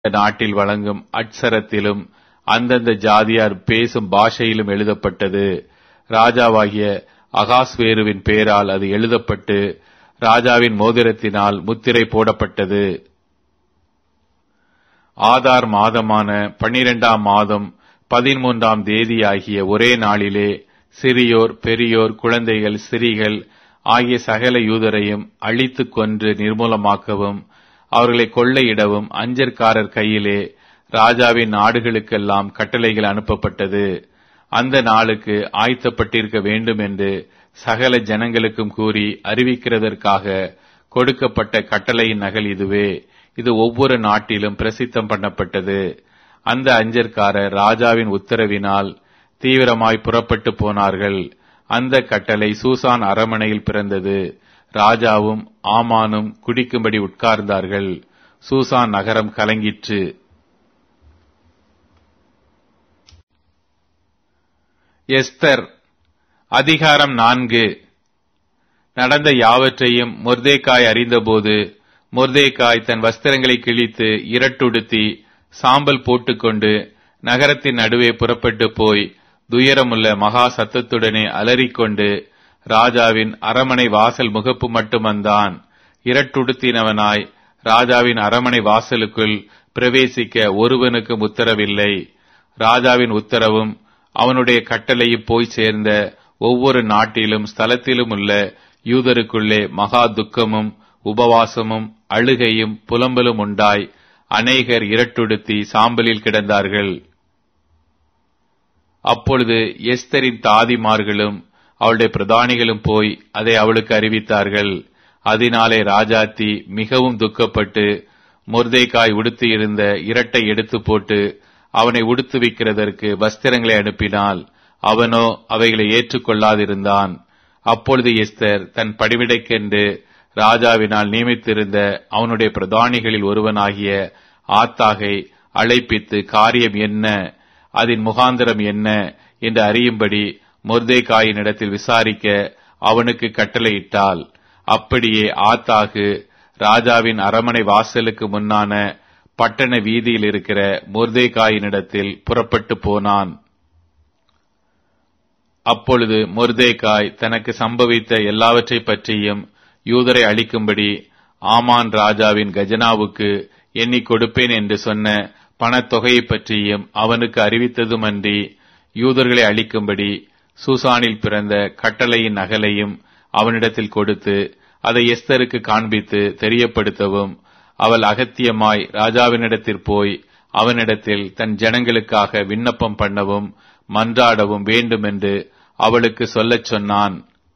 நாட்டில் வழங்கும் அட்சரத்திலும் அந்தந்த ஜாதியார் பேசும் பாஷையிலும் எழுதப்பட்டது ராஜாவாகிய அகாஸ்வேருவின் பெயரால் அது எழுதப்பட்டு ராஜாவின் மோதிரத்தினால் முத்திரை போடப்பட்டது ஆதார் மாதமான பன்னிரெண்டாம் மாதம் பதிமூன்றாம் தேதியாகிய ஒரே நாளிலே சிறியோர் பெரியோர் குழந்தைகள் சிறிகள் ஆகிய சகல யூதரையும் அழித்துக் கொன்று நிர்மூலமாக்கவும் அவர்களை கொள்ளையிடவும் அஞ்சற்காரர் கையிலே ராஜாவின் நாடுகளுக்கெல்லாம் கட்டளைகள் அனுப்பப்பட்டது அந்த நாளுக்கு ஆயத்தப்பட்டிருக்க வேண்டும் என்று சகல ஜனங்களுக்கும் கூறி அறிவிக்கிறதற்காக கொடுக்கப்பட்ட கட்டளையின் நகல் இதுவே இது ஒவ்வொரு நாட்டிலும் பிரசித்தம் பண்ணப்பட்டது அந்த அஞ்சற்காரர் ராஜாவின் உத்தரவினால் தீவிரமாய் புறப்பட்டு போனார்கள் அந்த கட்டளை சூசான் அரமனையில் பிறந்தது ராஜாவும் ஆமானும் குடிக்கும்படி உட்கார்ந்தார்கள் சூசான் நகரம் கலங்கிற்று எஸ்தர் அதிகாரம் நான்கு நடந்த யாவற்றையும் மொர்தேக்காய் அறிந்தபோது மொர்தேக்காய் தன் வஸ்திரங்களை கிழித்து இரட்டுடுத்தி சாம்பல் போட்டுக்கொண்டு நகரத்தின் நடுவே புறப்பட்டு போய் துயரமுள்ள மகா சத்தத்துடனே அலறிக்கொண்டு ராஜாவின் அரமனை வாசல் முகப்பு மட்டும் வந்தான் இரட்டுடுத்தினவனாய் ராஜாவின் அரமனை வாசலுக்குள் பிரவேசிக்க ஒருவனுக்கும் உத்தரவில்லை ராஜாவின் உத்தரவும் அவனுடைய கட்டளையும் போய் சேர்ந்த ஒவ்வொரு நாட்டிலும் ஸ்தலத்திலும் உள்ள யூதருக்குள்ளே மகா துக்கமும் உபவாசமும் அழுகையும் புலம்பலும் உண்டாய் அநேகர் இரட்டுடுத்தி சாம்பலில் கிடந்தார்கள் அப்பொழுது எஸ்தரின் தாதிமார்களும் அவளுடைய பிரதானிகளும் போய் அதை அவளுக்கு அறிவித்தார்கள் அதனாலே ராஜாத்தி மிகவும் துக்கப்பட்டு முர்தைக்காய் உடுத்தியிருந்த இரட்டை எடுத்து போட்டு அவனை உடுத்துவிக்கிறதற்கு வஸ்திரங்களை அனுப்பினால் அவனோ அவைகளை ஏற்றுக்கொள்ளாதிருந்தான் அப்பொழுது எஸ்தர் தன் படிவிடைக்கென்று ராஜாவினால் நியமித்திருந்த அவனுடைய பிரதானிகளில் ஒருவனாகிய ஆத்தாகை அழைப்பித்து காரியம் என்ன அதன் முகாந்திரம் என்ன என்று அறியும்படி முர்தேகாயினிடத்தில் விசாரிக்க அவனுக்கு கட்டளையிட்டால் அப்படியே ஆத்தாகு ராஜாவின் அரமனை வாசலுக்கு முன்னான பட்டண வீதியில் இருக்கிற முர்தேகாயினிடத்தில் புறப்பட்டு போனான் அப்பொழுது முர்தேகாய் தனக்கு சம்பவித்த எல்லாவற்றை பற்றியும் யூதரை அளிக்கும்படி ஆமான் ராஜாவின் கஜனாவுக்கு எண்ணிக் கொடுப்பேன் என்று சொன்ன பணத்தொகையை பற்றியும் அவனுக்கு அறிவித்ததுமன்றி யூதர்களை அளிக்கும்படி சூசானில் பிறந்த கட்டளையின் நகலையும் அவனிடத்தில் கொடுத்து அதை எஸ்தருக்கு காண்பித்து தெரியப்படுத்தவும் அவள் அகத்தியமாய் ராஜாவினிடத்தில் போய் அவனிடத்தில் தன் ஜனங்களுக்காக விண்ணப்பம் பண்ணவும் மன்றாடவும் வேண்டுமென்று அவளுக்கு சொல்லச் சொன்னான்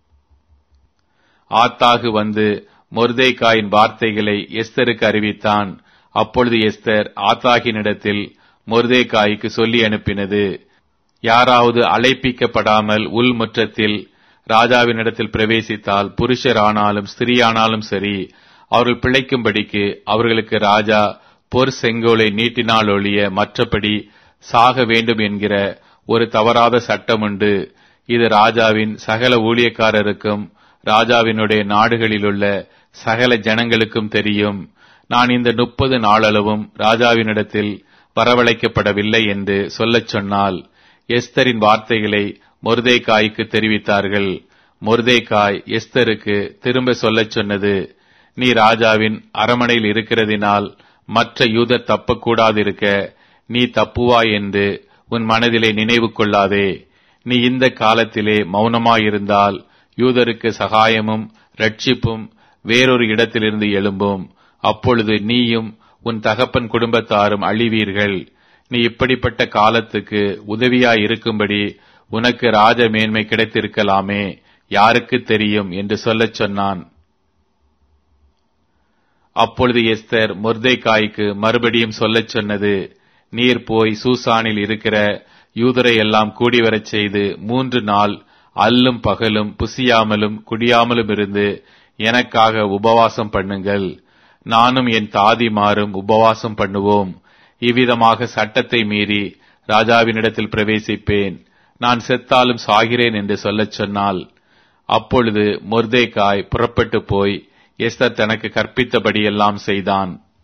ஆத்தாகு வந்து மொர்தேகாயின் வார்த்தைகளை எஸ்தருக்கு அறிவித்தான் அப்பொழுது எஸ்தர் ஆத்தாகினிடத்தில் மொர்தேகாய்க்கு சொல்லி அனுப்பினது யாராவது அழைப்பிக்கப்படாமல் உள்முற்றத்தில் ராஜாவினிடத்தில் பிரவேசித்தால் புருஷரானாலும் ஸ்திரீயானாலும் சரி அவர்கள் பிழைக்கும்படிக்கு அவர்களுக்கு ராஜா பொற் செங்கோலை நீட்டினால் ஒழிய மற்றபடி சாக வேண்டும் என்கிற ஒரு தவறாத சட்டம் உண்டு இது ராஜாவின் சகல ஊழியக்காரருக்கும் ராஜாவினுடைய நாடுகளிலுள்ள சகல ஜனங்களுக்கும் தெரியும் நான் இந்த முப்பது நாளளவும் ராஜாவினிடத்தில் வரவழைக்கப்படவில்லை என்று சொல்லச் சொன்னால் எஸ்தரின் வார்த்தைகளை மொர்தேகாய்க்கு தெரிவித்தார்கள் மொர்தேகாய் எஸ்தருக்கு திரும்ப சொல்லச் சொன்னது நீ ராஜாவின் அரமனையில் இருக்கிறதினால் மற்ற யூதர் தப்பக்கூடாதிருக்க நீ தப்புவாய் என்று உன் மனதிலே நினைவு கொள்ளாதே நீ இந்த காலத்திலே மௌனமாயிருந்தால் யூதருக்கு சகாயமும் ரட்சிப்பும் வேறொரு இடத்திலிருந்து எழும்பும் அப்பொழுது நீயும் உன் தகப்பன் குடும்பத்தாரும் அழிவீர்கள் நீ இப்படிப்பட்ட காலத்துக்கு உதவியாய் இருக்கும்படி உனக்கு ராஜ மேன்மை கிடைத்திருக்கலாமே யாருக்கு தெரியும் என்று சொல்லச் சொன்னான் அப்பொழுது எஸ்தர் மொர்தேகாய்க்கு மறுபடியும் சொல்லச் சொன்னது நீர் போய் சூசானில் இருக்கிற யூதரை எல்லாம் கூடி வரச் செய்து மூன்று நாள் அல்லும் பகலும் புசியாமலும் குடியாமலும் இருந்து எனக்காக உபவாசம் பண்ணுங்கள் நானும் என் தாதிமாரும் உபவாசம் பண்ணுவோம் இவ்விதமாக சட்டத்தை மீறி ராஜாவினிடத்தில் பிரவேசிப்பேன் நான் செத்தாலும் சாகிறேன் என்று சொல்லச் சொன்னால் அப்பொழுது மொர்தேகாய் புறப்பட்டு போய் எஸ்தர் தனக்கு கற்பித்தபடியெல்லாம் செய்தான்